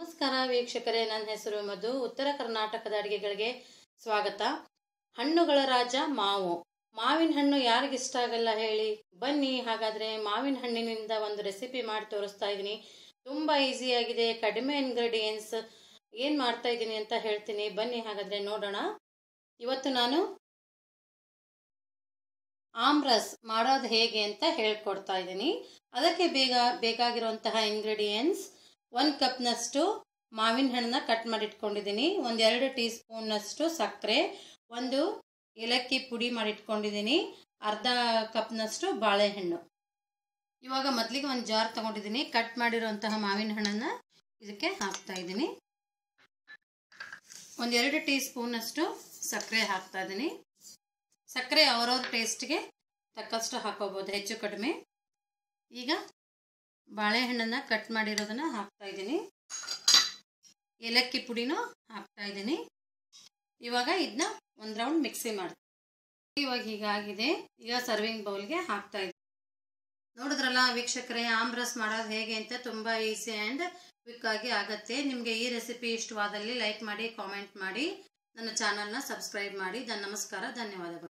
ನಮಸ್ಕಾರ ವೀಕ್ಷಕರೇ ನನ್ನ ಹೆಸರು ಮಧು ಉತ್ತರ ಕರ್ನಾಟಕದ ಅಡುಗೆಗಳಿಗೆ ಸ್ವಾಗತ ಹಣ್ಣುಗಳ ರಾಜ ಮಾವು ಮಾವಿನ ಹಣ್ಣು ಯಾರಿಗಿಷ್ಟ ಆಗಲ್ಲ ಹೇಳಿ ಬನ್ನಿ ಹಾಗಾದರೆ ಮಾವಿನ ಹಣ್ಣಿನಿಂದ ಒಂದು ರೆಸಿಪಿ ಮಾಡಿ ತೋರಿಸ್ತಾ ಇದ್ದೀನಿ ತುಂಬ ಈಸಿಯಾಗಿದೆ ಕಡಿಮೆ ಇಂಗ್ರೀಡಿಯೆಂಟ್ಸ್ ಏನು ಮಾಡ್ತಾ ಇದ್ದೀನಿ ಅಂತ ಹೇಳ್ತೀನಿ ಬನ್ನಿ ಹಾಗಾದರೆ ನೋಡೋಣ ಇವತ್ತು ನಾನು ಆಮ್ರಸ್ ಮಾಡೋದು ಹೇಗೆ ಅಂತ ಹೇಳ್ಕೊಡ್ತಾ ಇದ್ದೀನಿ ಅದಕ್ಕೆ ಬೇಗ ಬೇಕಾಗಿರುವಂತಹ ಇಂಗ್ರೀಡಿಯೆಂಟ್ಸ್ ಒಂದು ಕಪ್ನಷ್ಟು ಮಾವಿನ ಹಣ್ಣನ್ನ ಕಟ್ ಮಾಡಿ ಇಟ್ಕೊಂಡಿದ್ದೀನಿ ಒಂದು ಎರಡು ಟೀ ಸ್ಪೂನ್ನಷ್ಟು ಸಕ್ಕರೆ ಒಂದು ಏಲಕ್ಕಿ ಪುಡಿ ಮಾಡಿ ಇಟ್ಕೊಂಡಿದ್ದೀನಿ ಅರ್ಧ ಕಪ್ನಷ್ಟು ಬಾಳೆಹಣ್ಣು ಇವಾಗ ಮೊದಲಿಗೆ ಒಂದು ಜಾರ್ ತೊಗೊಂಡಿದ್ದೀನಿ ಕಟ್ ಮಾಡಿರುವಂತಹ ಮಾವಿನ ಹಣ್ಣನ್ನು ಇದಕ್ಕೆ ಹಾಕ್ತಾ ಇದ್ದೀನಿ ಒಂದೆರಡು ಟೀ ಸ್ಪೂನಷ್ಟು ಸಕ್ಕರೆ ಹಾಕ್ತಾ ಇದ್ದೀನಿ ಸಕ್ಕರೆ ಅವರವ್ರ ಟೇಸ್ಟ್ಗೆ ತಕ್ಕಷ್ಟು ಹಾಕೋಬೋದು ಹೆಚ್ಚು ಕಡಿಮೆ ಈಗ ಬಾಳೆಹಣ್ಣನ್ನು ಕಟ್ ಮಾಡಿರೋದನ್ನು ಹಾಕ್ತಾ ಇದ್ದೀನಿ ಏಲಕ್ಕಿ ಪುಡಿನೂ ಹಾಕ್ತಾ ಇದ್ದೀನಿ ಇವಾಗ ಇದನ್ನ ಒಂದು ರೌಂಡ್ ಮಿಕ್ಸಿ ಮಾಡಿ ಇವಾಗ ಹೀಗಾಗಿದೆ ಈಗ ಸರ್ವಿಂಗ್ ಬೌಲ್ಗೆ ಹಾಕ್ತಾ ಇದ್ದೀನಿ ನೋಡಿದ್ರಲ್ಲ ವೀಕ್ಷಕರೇ ಆಮ್ರಸ್ ಮಾಡೋದು ಹೇಗೆ ಅಂತ ತುಂಬ ಈಸಿ ಆ್ಯಂಡ್ ಕ್ವಿಕ್ ಆಗಿ ಆಗತ್ತೆ ನಿಮಗೆ ಈ ರೆಸಿಪಿ ಇಷ್ಟವಾದಲ್ಲಿ ಲೈಕ್ ಮಾಡಿ ಕಾಮೆಂಟ್ ಮಾಡಿ ನನ್ನ ಚಾನಲ್ನ ಸಬ್ಸ್ಕ್ರೈಬ್ ಮಾಡಿ ಧನ್ ನಮಸ್ಕಾರ ಧನ್ಯವಾದಗಳು